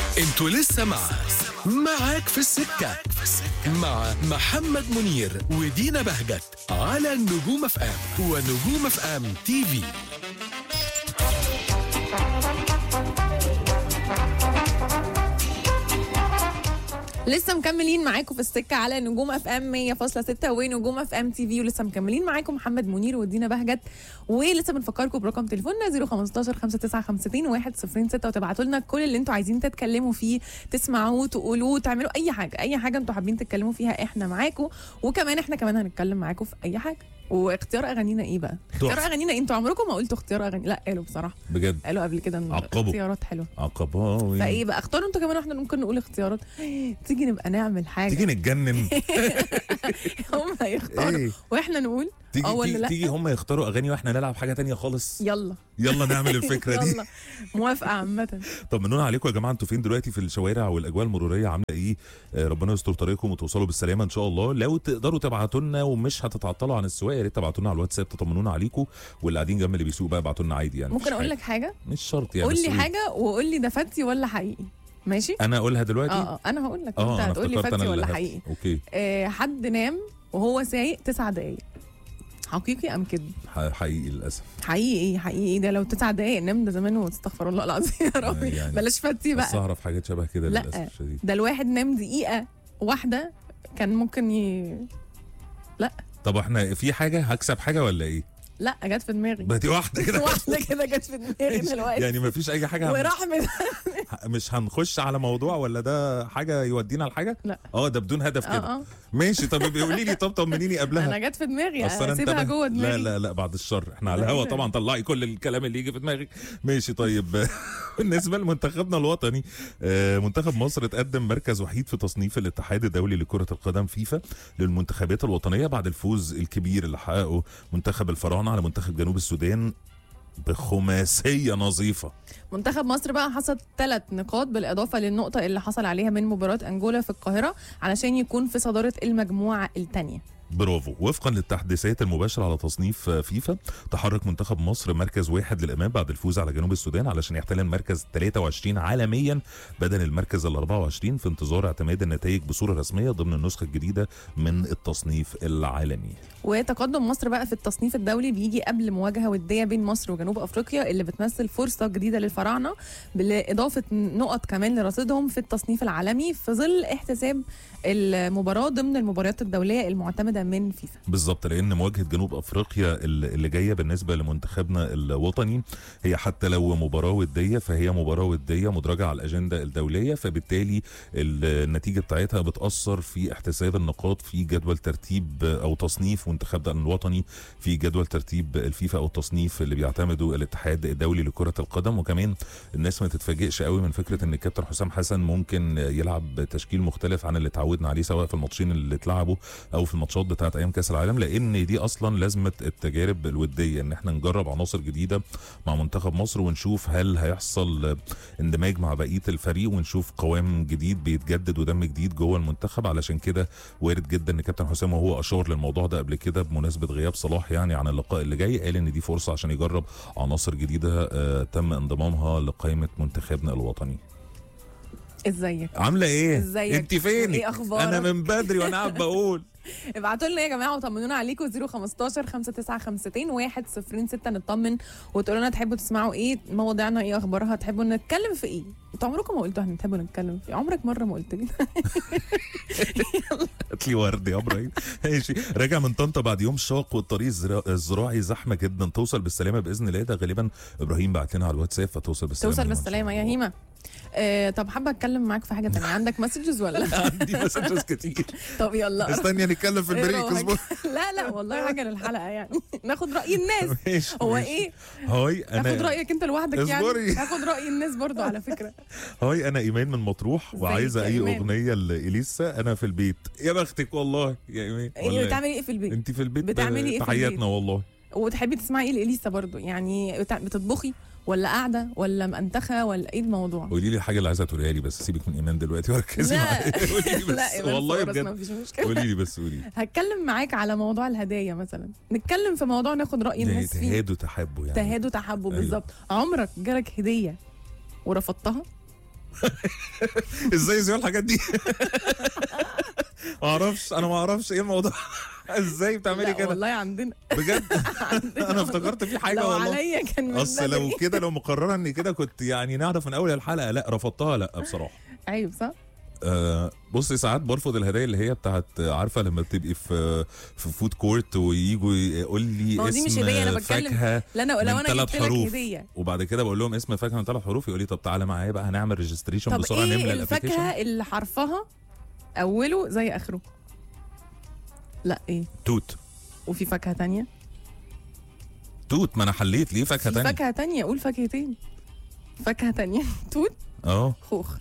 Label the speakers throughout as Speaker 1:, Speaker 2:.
Speaker 1: انتوا لسه مع معاك في السكة مع محمد منير ودينا بهجت على نجوم اف ام ونجوم اف ام تي في
Speaker 2: لسه مكملين معاكم في السكه على نجوم اف ام 100.6 ونجوم اف ام تي في ولسه مكملين معاكم محمد منير ودينا بهجت ولسه بنفكركم برقم تليفوننا 015 5952 106 وتبعتوا لنا كل اللي انتوا عايزين تتكلموا فيه تسمعوه تقولوه تعملوا اي حاجه اي حاجه انتوا حابين تتكلموا فيها احنا معاكم وكمان احنا كمان هنتكلم معاكم في اي حاجه واختيار اغانينا ايه بقى؟ اختيار
Speaker 3: تحفة.
Speaker 2: اغانينا إيه؟ انتوا عمركم ما قلتوا اختيار اغاني لا قالوا بصراحه
Speaker 3: بجد
Speaker 2: قالوا قبل كده ان
Speaker 3: عقبوا.
Speaker 2: اختيارات حلوه
Speaker 3: عقباوي
Speaker 2: فايه بقى اختاروا انتوا كمان واحنا ممكن نقول اختيارات تيجي نبقى نعمل حاجه
Speaker 3: تيجي نتجنن
Speaker 2: هم يختاروا
Speaker 3: ايه
Speaker 2: واحنا نقول
Speaker 3: تيجي
Speaker 2: اه ولا
Speaker 3: تيجي,
Speaker 2: لا
Speaker 3: تيجي هم يختاروا اغاني واحنا نلعب حاجه تانية خالص
Speaker 2: يلا
Speaker 3: يلا نعمل الفكره دي
Speaker 2: يلا موافقه عامه
Speaker 3: طمنونا عليكم يا جماعه انتوا فين دلوقتي في الشوارع والاجواء المروريه عامله ايه آه، ربنا يستر طريقكم وتوصلوا بالسلامه ان شاء الله لو تقدروا تبعتوا لنا ومش هتتعطلوا عن السواقه يا ريت تبعتوا لنا على الواتساب تطمنونا عليكم واللي قاعدين جنب اللي بيسوق بقى ابعتوا لنا عادي يعني
Speaker 2: ممكن
Speaker 3: مش
Speaker 2: اقول
Speaker 3: حاجة.
Speaker 2: لك حاجه
Speaker 3: مش شرط يعني
Speaker 2: قول
Speaker 3: بس
Speaker 2: لي
Speaker 3: قولي.
Speaker 2: حاجه وقول لي ده فتي ولا حقيقي ماشي
Speaker 3: انا اقولها دلوقتي
Speaker 2: اه اه انا هقول لك
Speaker 3: اه
Speaker 2: انت
Speaker 3: انا
Speaker 2: هتقول لي
Speaker 3: افتكرت
Speaker 2: فتي
Speaker 3: انا
Speaker 2: ولا
Speaker 3: اللي
Speaker 2: حقيقي
Speaker 3: هفتي. اوكي
Speaker 2: آه حد نام وهو سايق تسع دقايق حقيقي ام كده
Speaker 3: ح- حقيقي للاسف
Speaker 2: حقيقي ايه حقيقي ايه ده لو تسع دقايق نام ده زمان واستغفر الله العظيم يا ربي
Speaker 3: يعني
Speaker 2: بلاش فتي
Speaker 3: بس
Speaker 2: بقى
Speaker 3: اعرف حاجات شبه كده
Speaker 2: لا.
Speaker 3: للاسف الشديد
Speaker 2: ده الواحد نام دقيقه واحده كان ممكن ي...
Speaker 3: طب احنا في حاجه هكسب حاجه ولا ايه؟
Speaker 2: لا جت في دماغي
Speaker 3: بقى دي واحده كده
Speaker 2: واحده كده جت في دماغي دلوقتي
Speaker 3: يعني ما فيش اي حاجه هن-
Speaker 2: ورحمة
Speaker 3: مش هنخش على موضوع ولا ده حاجه يودينا لحاجه
Speaker 2: لا.
Speaker 3: اه ده بدون هدف
Speaker 2: اه
Speaker 3: كده
Speaker 2: اه
Speaker 3: ماشي طب قولي لي طب طمنيني قبلها
Speaker 2: انا جت في دماغي
Speaker 3: أصل أنا
Speaker 2: اسيبها
Speaker 3: انتبه-
Speaker 2: جوه
Speaker 3: لا
Speaker 2: دماغي
Speaker 3: لا لا بعد الشر احنا على
Speaker 2: لا،
Speaker 3: الهوا
Speaker 2: لا.
Speaker 3: طبعا طلعي كل الكلام اللي يجي في دماغك ماشي طيب بالنسبه لمنتخبنا الوطني آه، منتخب مصر اتقدم مركز وحيد في تصنيف الاتحاد الدولي لكره القدم فيفا للمنتخبات الوطنيه بعد الفوز الكبير اللي حققه منتخب الفراعنه على منتخب جنوب السودان بخماسيه نظيفه
Speaker 2: منتخب مصر بقى حصل ثلاث نقاط بالاضافه للنقطه اللي حصل عليها من مباراه انجولا في القاهره علشان يكون في صداره المجموعه الثانيه
Speaker 3: برافو وفقا للتحديثات المباشره على تصنيف فيفا تحرك منتخب مصر مركز واحد للامام بعد الفوز على جنوب السودان علشان يحتل المركز 23 عالميا بدل المركز ال 24 في انتظار اعتماد النتائج بصوره رسميه ضمن النسخه الجديده من التصنيف العالمي
Speaker 2: وتقدم مصر بقى في التصنيف الدولي بيجي قبل مواجهه وديه بين مصر وجنوب افريقيا اللي بتمثل فرصه جديده للفراعنه بالاضافه نقط كمان لرصيدهم في التصنيف العالمي في ظل احتساب المباراه ضمن المباريات الدوليه المعتمده من فيفا
Speaker 3: بالظبط لان مواجهه جنوب افريقيا اللي اللي جايه بالنسبه لمنتخبنا الوطني هي حتى لو مباراه وديه فهي مباراه وديه مدرجه على الاجنده الدوليه فبالتالي النتيجه بتاعتها بتاثر في احتساب النقاط في جدول ترتيب او تصنيف منتخبنا الوطني في جدول ترتيب الفيفا او التصنيف اللي بيعتمده الاتحاد الدولي لكره القدم وكمان الناس ما تتفاجئش قوي من فكره ان الكابتن حسام حسن ممكن يلعب تشكيل مختلف عن اللي اتعودنا عليه سواء في الماتشين اللي اتلعبوا او في الماتشات بتاعت ايام كاس العالم لان دي اصلا لازمه التجارب الوديه ان احنا نجرب عناصر جديده مع منتخب مصر ونشوف هل هيحصل اندماج مع بقيه الفريق ونشوف قوام جديد بيتجدد ودم جديد جوه المنتخب علشان كده وارد جدا ان كابتن حسام وهو اشار للموضوع ده قبل كده بمناسبه غياب صلاح يعني عن اللقاء اللي جاي قال ان دي فرصه عشان يجرب عناصر جديده آه تم انضمامها لقائمه منتخبنا الوطني
Speaker 2: ازيك
Speaker 3: عامله ايه
Speaker 2: ازيك؟
Speaker 3: انت فين
Speaker 2: ايه اخبارك؟
Speaker 3: انا من بدري وانا قاعد بقول
Speaker 2: ابعتوا لنا يا جماعه وطمنونا عليكم 015 5952 106 نطمن وتقولوا لنا تحبوا تسمعوا ايه مواضيعنا ايه اخبارها تحبوا نتكلم في ايه انتوا عمركم ما قلتوا هنتحبوا نتكلم في إيه؟ عمرك مره ما قلت لي
Speaker 3: هات لي ورد يا ابراهيم ماشي راجع من طنطا بعد يوم شاق والطريق الزرا- الزراعي زحمه جدا توصل بالسلامه باذن الله ده غالبا ابراهيم بعت لنا على الواتساب فتوصل بالسلامه
Speaker 2: توصل
Speaker 3: إن شاء
Speaker 2: بالسلامه يا
Speaker 3: الله.
Speaker 2: هيما آه طب حابه اتكلم معاك في حاجه تانية عندك مسجز ولا
Speaker 3: عندي مسجز كتير
Speaker 2: طب يلا
Speaker 3: استني نتكلم في
Speaker 2: إيه
Speaker 3: البريك
Speaker 2: رأيك؟
Speaker 3: اصبر
Speaker 2: لا لا والله حاجه للحلقه يعني ناخد راي الناس
Speaker 3: ماشي
Speaker 2: هو
Speaker 3: ماشي.
Speaker 2: ايه
Speaker 3: هاي
Speaker 2: هاخد
Speaker 3: انا
Speaker 2: رايك انت لوحدك يعني
Speaker 3: اصبري.
Speaker 2: هاخد راي الناس برضو على فكره
Speaker 3: هاي انا ايمان من مطروح
Speaker 2: ازيك
Speaker 3: وعايزه
Speaker 2: يا
Speaker 3: اي
Speaker 2: إيمان؟
Speaker 3: اغنيه لاليسا انا في البيت يا بختك والله يا ايمان
Speaker 2: ايه
Speaker 3: والله.
Speaker 2: بتعملي ايه في البيت
Speaker 3: انت في البيت
Speaker 2: بتعملي إيه في
Speaker 3: تحياتنا
Speaker 2: البيت؟
Speaker 3: والله
Speaker 2: وتحبي تسمعي ايه لاليسا برضو يعني بتع- بتطبخي ولا قاعده ولا منتخه ولا ايه الموضوع
Speaker 3: قولي لي الحاجه اللي عايزه تقوليها لي بس سيبك من ايمان دلوقتي وركزي
Speaker 2: لا.
Speaker 3: معايا قولي لي
Speaker 2: لا
Speaker 3: بس
Speaker 2: إيمان
Speaker 3: والله
Speaker 2: صورة، بس ما
Speaker 3: بجد
Speaker 2: فيش مشكله
Speaker 3: قولي لي بس قولي لي
Speaker 2: هتكلم معاك على موضوع الهدايا مثلا نتكلم في موضوع ناخد راي
Speaker 3: ده
Speaker 2: الناس فيه
Speaker 3: تهاد وتحبه يعني
Speaker 2: تهاد وتحبب
Speaker 3: أيوة.
Speaker 2: بالظبط عمرك جالك هديه ورفضتها
Speaker 3: ازاي يذيعوا الحاجات دي ما اعرفش انا ما اعرفش ايه الموضوع ازاي بتعملي
Speaker 2: لا
Speaker 3: كده
Speaker 2: والله عندنا
Speaker 3: بجد انا افتكرت في حاجه
Speaker 2: لو
Speaker 3: والله
Speaker 2: عليا كان من
Speaker 3: اصل لو
Speaker 2: بدري.
Speaker 3: كده لو مقرره ان كده كنت يعني نعرف من اول الحلقه لا رفضتها لا بصراحه
Speaker 2: عيب صح؟
Speaker 3: آه بصي ساعات برفض الهدايا اللي هي بتاعت عارفه لما بتبقي في في فود كورت ويجوا يقول لي
Speaker 2: ما هو دي مش
Speaker 3: اسم
Speaker 2: هدية، أنا بتكلم
Speaker 3: فاكهه
Speaker 2: لا انا
Speaker 3: من
Speaker 2: لو انا
Speaker 3: ثلاث
Speaker 2: جبت لك
Speaker 3: حروف.
Speaker 2: هديه
Speaker 3: وبعد كده بقول لهم اسم فاكهه من ثلاث حروف يقول لي طب تعالى معايا بقى هنعمل ريجستريشن
Speaker 2: طب
Speaker 3: بسرعه نملى
Speaker 2: ايه
Speaker 3: الابلكيشن
Speaker 2: الفاكهه اللي حرفها اوله زي اخره؟ لا ايه
Speaker 3: توت
Speaker 2: وفي فاكهه تانية
Speaker 3: توت ما انا حليت ليه فاكهه
Speaker 2: في
Speaker 3: تانية
Speaker 2: فاكهه تانية قول فاكهتين فاكهه تانية توت
Speaker 3: اه
Speaker 2: خوخ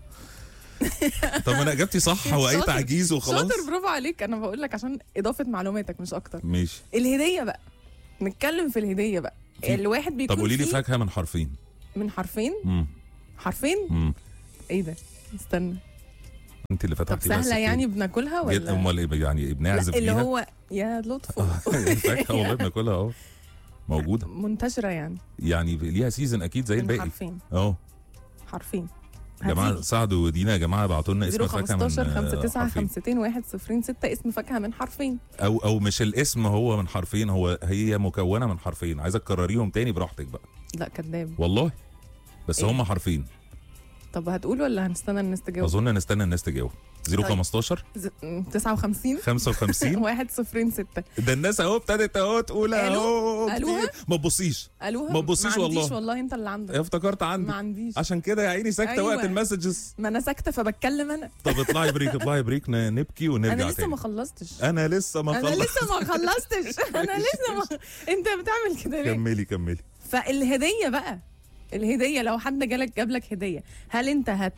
Speaker 3: طب انا اجابتي صح هو اي
Speaker 2: شاطر.
Speaker 3: تعجيز وخلاص
Speaker 2: شاطر برافو عليك انا بقول لك عشان اضافه معلوماتك مش اكتر
Speaker 3: ماشي
Speaker 2: الهديه بقى نتكلم في الهديه بقى
Speaker 3: في-
Speaker 2: الواحد بيكون
Speaker 3: طب قولي لي
Speaker 2: فيه
Speaker 3: فاكهه من حرفين
Speaker 2: من حرفين
Speaker 3: امم
Speaker 2: حرفين
Speaker 3: امم
Speaker 2: ايه ده استنى
Speaker 3: انت اللي
Speaker 2: طب
Speaker 3: فتحتي
Speaker 2: سهله يعني بناكلها
Speaker 3: جد
Speaker 2: ولا
Speaker 3: امال ايه يعني
Speaker 2: لا
Speaker 3: بنعزف
Speaker 2: اللي
Speaker 3: بيها
Speaker 2: هو يا لطفو
Speaker 3: الفاكهه والله بناكلها اهو موجوده
Speaker 2: منتشره يعني
Speaker 3: يعني ليها سيزون اكيد زي
Speaker 2: من
Speaker 3: الباقي
Speaker 2: حرفين
Speaker 3: اه
Speaker 2: حرفين
Speaker 3: يا جماعه
Speaker 2: هتيجي.
Speaker 3: سعد ودينا يا جماعه ابعتوا لنا اسم فاكهه من
Speaker 2: 015
Speaker 3: آه،
Speaker 2: 59
Speaker 3: حرفين.
Speaker 2: 52 1 0 6 اسم فاكهه من حرفين
Speaker 3: او او مش الاسم هو من حرفين هو هي مكونه من حرفين عايزك تكرريهم تاني براحتك بقى
Speaker 2: لا كذاب
Speaker 3: والله بس
Speaker 2: إيه؟
Speaker 3: هم حرفين
Speaker 2: طب هتقول ولا هنستنى الناس تجاوب
Speaker 3: اظن نستنى الناس تجاوب 015
Speaker 2: ز- م، 59
Speaker 3: 55
Speaker 2: 1 0 6
Speaker 3: ده الناس اهو ابتدت اهو تقول
Speaker 2: قالوا؟
Speaker 3: اهو
Speaker 2: قالوها؟
Speaker 3: كتير. ما تبصيش
Speaker 2: قالوها
Speaker 3: ما تبصيش
Speaker 2: ما عنديش
Speaker 3: والله.
Speaker 2: والله انت اللي عندك
Speaker 3: افتكرت
Speaker 2: ما
Speaker 3: عندي
Speaker 2: عنديش
Speaker 3: عشان كده يا عيني ساكته
Speaker 2: أيوة.
Speaker 3: وقت المسجز
Speaker 2: ما انا ساكته فبتكلم انا
Speaker 3: طب اطلعي بريك اطلعي بريك ن- نبكي ونرجع
Speaker 2: انا لسه
Speaker 3: تاني
Speaker 2: ما خلصتش
Speaker 3: انا لسه ما
Speaker 2: انا
Speaker 3: خلص
Speaker 2: لسه ما خلصتش انا لسه ما انت بتعمل كده ليه
Speaker 3: كملي كملي
Speaker 2: فالهديه بقى الهديه لو حد جالك جاب لك هديه هل انت هت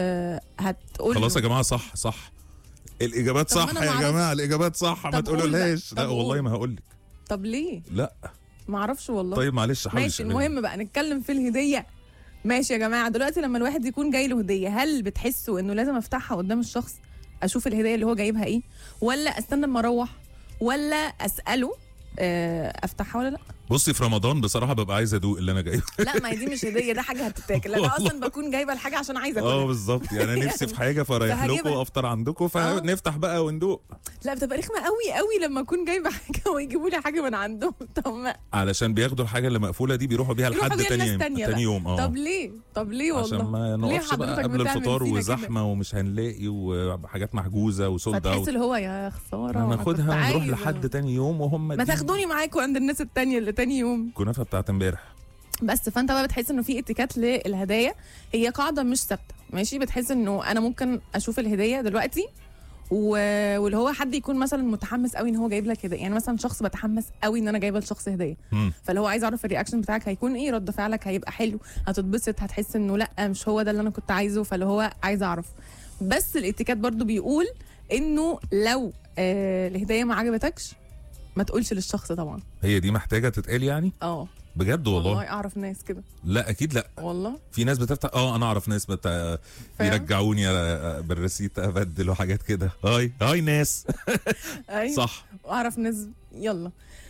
Speaker 2: هتقول
Speaker 3: خلاص يا
Speaker 2: له
Speaker 3: جماعه صح صح الاجابات
Speaker 2: طب ما
Speaker 3: صح
Speaker 2: أنا
Speaker 3: يا
Speaker 2: معرفش.
Speaker 3: جماعه الاجابات صح ما
Speaker 2: طب قول
Speaker 3: تقولولهاش
Speaker 2: بقى.
Speaker 3: لا
Speaker 2: طب
Speaker 3: والله
Speaker 2: قول.
Speaker 3: ما هقول لك
Speaker 2: طب ليه
Speaker 3: لا
Speaker 2: ما اعرفش والله
Speaker 3: طيب معلش حاولي
Speaker 2: ماشي
Speaker 3: تشغلي.
Speaker 2: المهم بقى نتكلم في الهديه ماشي يا جماعه دلوقتي لما الواحد يكون جاي له هديه هل بتحسوا انه لازم افتحها قدام الشخص اشوف الهديه اللي هو جايبها ايه ولا استنى اما اروح ولا اساله آه، افتحها ولا لا
Speaker 3: بصي في رمضان بصراحه ببقى عايز ادوق اللي انا جايبه
Speaker 2: لا ما هي دي مش هديه ده حاجه هتتاكل انا اصلا بكون جايبه الحاجه عشان عايزه
Speaker 3: اه
Speaker 2: اكلها
Speaker 3: بالظبط يعني انا نفسي في حاجه فرايح
Speaker 2: فهجيبها.
Speaker 3: لكم وافطر عندكم فنفتح بقى وندوق
Speaker 2: لا بتبقى رخمه قوي قوي لما اكون جايبه حاجه ويجيبوا لي حاجه من عندهم طب ما
Speaker 3: علشان بياخدوا الحاجه اللي مقفوله دي بيروحوا بيها
Speaker 2: يروحوا
Speaker 3: لحد
Speaker 2: بيها
Speaker 3: تاني
Speaker 2: لناس
Speaker 3: يوم
Speaker 2: تانية
Speaker 3: تاني
Speaker 2: بقى.
Speaker 3: يوم اه
Speaker 2: طب ليه طب ليه والله
Speaker 3: عشان ما
Speaker 2: ليه
Speaker 3: نقفش بقى
Speaker 2: حضرتك
Speaker 3: قبل
Speaker 2: بتعمل
Speaker 3: الفطار
Speaker 2: فينا
Speaker 3: وزحمه ومش هنلاقي وحاجات محجوزه وسولد
Speaker 2: فتحس
Speaker 3: اوت
Speaker 2: اللي هو يا خساره أنا كنت
Speaker 3: هناخدها ونروح
Speaker 2: عايزة.
Speaker 3: لحد تاني يوم وهم
Speaker 2: ما
Speaker 3: دي
Speaker 2: تاخدوني معاكم عند الناس التانية اللي تاني يوم
Speaker 3: الكنافه بتاعت امبارح
Speaker 2: بس فانت بقى بتحس انه في اتيكات للهدايا هي قاعده مش ثابته ماشي بتحس انه انا ممكن اشوف الهديه دلوقتي و... واللي هو حد يكون مثلا متحمس قوي ان هو جايب لك هديه يعني مثلا شخص بتحمس قوي ان انا جايبه لشخص هديه
Speaker 3: مم.
Speaker 2: فاللي هو عايز اعرف الرياكشن بتاعك هيكون ايه رد فعلك هيبقى حلو هتتبسط هتحس انه لا مش هو ده اللي انا كنت عايزه فاللي هو عايز اعرف بس الاتيكات برضو بيقول انه لو آه الهديه ما عجبتكش ما تقولش للشخص طبعا
Speaker 3: هي دي محتاجه تتقال يعني
Speaker 2: اه
Speaker 3: بجد والله,
Speaker 2: والله اعرف ناس كده
Speaker 3: لا اكيد لا
Speaker 2: والله
Speaker 3: في ناس بتفتح اه انا اعرف ناس بت...
Speaker 2: فاهم؟
Speaker 3: بيرجعوني آه، بالريسيت ابدل وحاجات كده هاي هاي ناس
Speaker 2: ايوه
Speaker 3: صح
Speaker 2: واعرف ناس يلا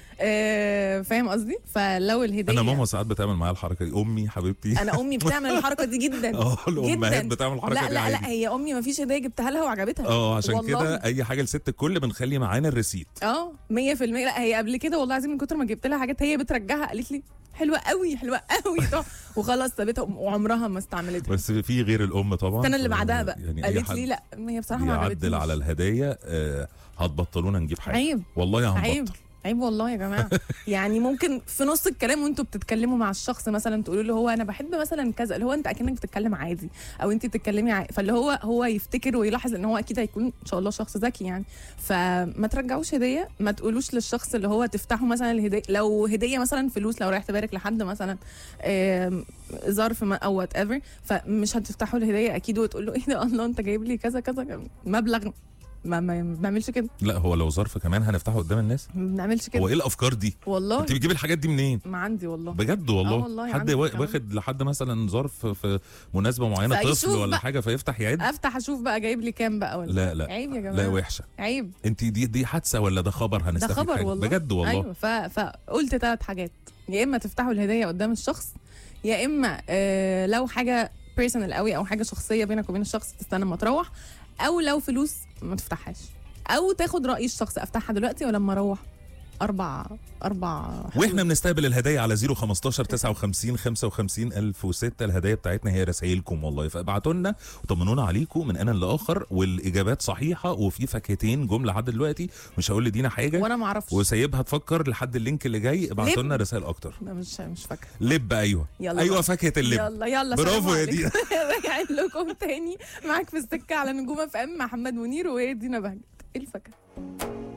Speaker 2: آه فاهم قصدي فلو الهديه
Speaker 3: انا ماما ساعات بتعمل معايا الحركه دي امي حبيبتي
Speaker 2: انا امي بتعمل الحركه دي جدا
Speaker 3: اه الامهات
Speaker 2: جداً.
Speaker 3: بتعمل الحركه
Speaker 2: لا
Speaker 3: دي
Speaker 2: لا
Speaker 3: عادي.
Speaker 2: لا هي امي ما فيش هديه جبتها لها وعجبتها
Speaker 3: اه عشان
Speaker 2: والله.
Speaker 3: كده اي حاجه لست الكل بنخلي معانا الريسيت
Speaker 2: اه 100% لا هي قبل كده والله العظيم من كتر ما جبت لها حاجات هي بترجعها قالت لي حلوه قوي حلوه قوي طب وخلاص سابتها وعمرها ما استعملتها
Speaker 3: بس في غير الام طبعا
Speaker 2: السنه اللي
Speaker 3: ف-
Speaker 2: بعدها بقى
Speaker 3: يعني أي
Speaker 2: قالت
Speaker 3: حد
Speaker 2: لي لا هي بصراحه ما عجبتنيش
Speaker 3: بيعدل على الهدايا آه هتبطلونا نجيب حاجه
Speaker 2: عيب
Speaker 3: والله
Speaker 2: عيب
Speaker 3: هنبطل
Speaker 2: عيب والله يا جماعه يعني ممكن في نص الكلام وانتوا بتتكلموا مع الشخص مثلا تقولوا له هو انا بحب مثلا كذا اللي هو انت اكنك بتتكلم عادي او انت بتتكلمي عادي فاللي هو هو يفتكر ويلاحظ ان هو اكيد هيكون ان شاء الله شخص ذكي يعني فما ترجعوش هديه ما تقولوش للشخص اللي هو تفتحوا مثلا الهديه لو هديه مثلا فلوس لو رايح تبارك لحد مثلا آم، ظرف ما او وات ايفر فمش هتفتحوا الهديه اكيد وتقول له ايه ده الله انت جايب لي كذا كذا مبلغ ما ما ما بنعملش كده
Speaker 3: لا هو لو ظرف كمان هنفتحه قدام الناس
Speaker 2: ما بنعملش
Speaker 3: هو
Speaker 2: كده
Speaker 3: ايه الافكار دي
Speaker 2: والله
Speaker 3: انت بتجيب الحاجات دي منين
Speaker 2: ما عندي والله
Speaker 3: بجد والله,
Speaker 2: آه والله
Speaker 3: حد
Speaker 2: عندي
Speaker 3: وا-
Speaker 2: كمان.
Speaker 3: واخد لحد مثلا ظرف في مناسبه معينه
Speaker 2: فيشوف
Speaker 3: طفل ولا
Speaker 2: بقى.
Speaker 3: حاجه فيفتح يعد
Speaker 2: افتح اشوف بقى جايب لي كام بقى ولا
Speaker 3: لا لا
Speaker 2: عيب يا جماعه
Speaker 3: لا وحشه
Speaker 2: عيب
Speaker 3: انت دي دي حادثه ولا ده خبر
Speaker 2: ده
Speaker 3: هنستفيد
Speaker 2: خبر
Speaker 3: حاجة؟
Speaker 2: والله
Speaker 3: بجد والله
Speaker 2: ايوه ف... فقلت ثلاث حاجات يا اما تفتحوا الهديه قدام الشخص يا اما آه لو حاجه بيرسونال قوي او حاجه شخصيه بينك وبين الشخص تستنى ما تروح او لو فلوس ما تفتحهاش او تاخد راي الشخص افتحها دلوقتي ولا لما اروح اربع اربع
Speaker 3: واحنا بنستقبل الهدايا على 015 59 55 1006 الهدايا بتاعتنا هي رسائلكم والله فابعتوا لنا وطمنونا عليكم من انا لاخر والاجابات صحيحه وفي فاكهتين جم لحد دلوقتي مش هقول لدينا حاجه
Speaker 2: وانا ما اعرفش
Speaker 3: وسايبها تفكر لحد اللينك اللي جاي ابعتوا لنا رسائل اكتر
Speaker 2: لا، مش مش فاكره
Speaker 3: لب ايوه
Speaker 2: يلا
Speaker 3: ايوه
Speaker 2: بقى.
Speaker 3: فاكهه اللب
Speaker 2: يلا يلا
Speaker 3: برافو
Speaker 2: سلام
Speaker 3: يا
Speaker 2: عليكم.
Speaker 3: دينا.
Speaker 2: راجعين لكم تاني معاك في السكه على نجوم اف ام محمد منير ودينا بهجت ايه الفكره